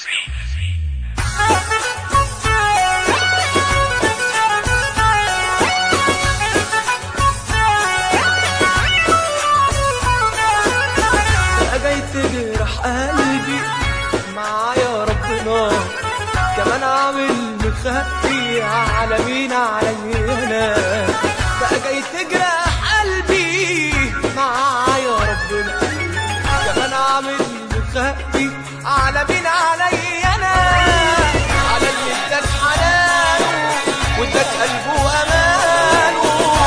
بقى جاي تجرح قلبي معايا ربنا كمان عامل مخبي على مين عليا انا بقى جاي تجرح قلبي معايا ربنا كمان عامل مخبي على مين عليا انا على اللي اداك حنانه واداك قلبه وامانه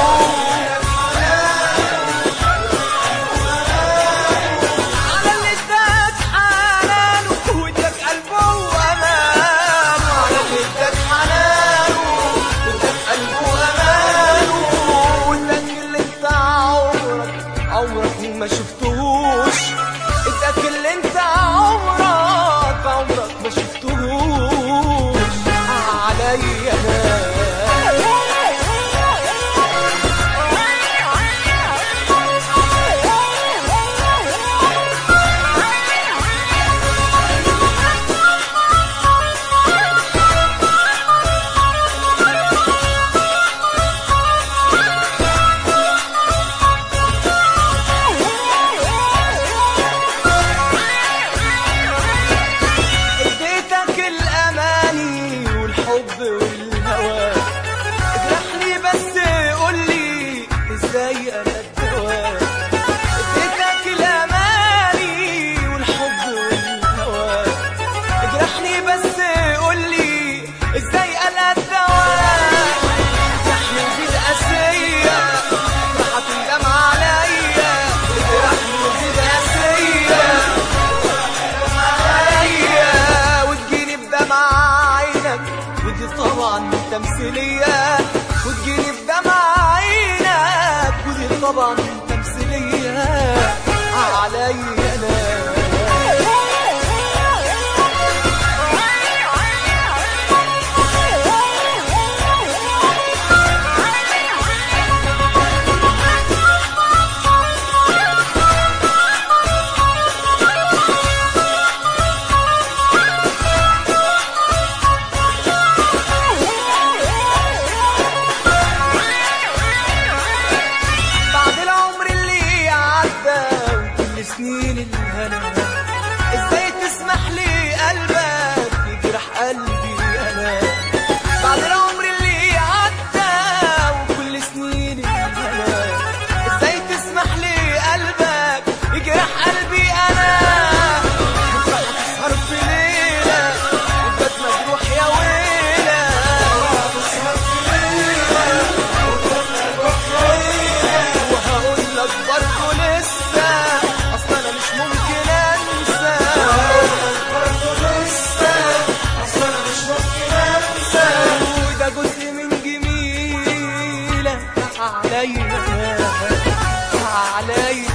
على اللي اداك حنانه واداك قلبه وامانه على اللي اداك حنانه واداك قلبه وامانه واداك اللي انت عمرك عمرك ما شفتهوش اداك اللي انت عمرك عمرك ما شفتهوش عليا انا اديتك الاماني والحب والهوى اجرحني بس قولي ازاي انا الدواء اديتك الاماني والحب والهوى اجرحني بس قولي ازاي انا الدواء تحمل بالقاسية راح تندم عليا اجرحني بالقاسية عليا وتجيني بدمع عينك ودي طبعا تمثيلية وتجيني بدمع عينك ودي طبعا تمثيلية عليا انا بعد العمر اللي عدى وكل سنين الهنا ازاي تسمح لي قلبك يجرح قلبي انا بعد العمر اللي عدى وكل سنين الهنا ازاي تسمح لي قلبك يجرح قلبي انا بكره هتسهر في ليله وبات مجروح يا ويله هتسهر في ليله وهقول لك برضه لسه اصل انا مش ممكن انسى برضه لسه اصل انا مش ممكن انسى وده جزء من جميلك عليا عليا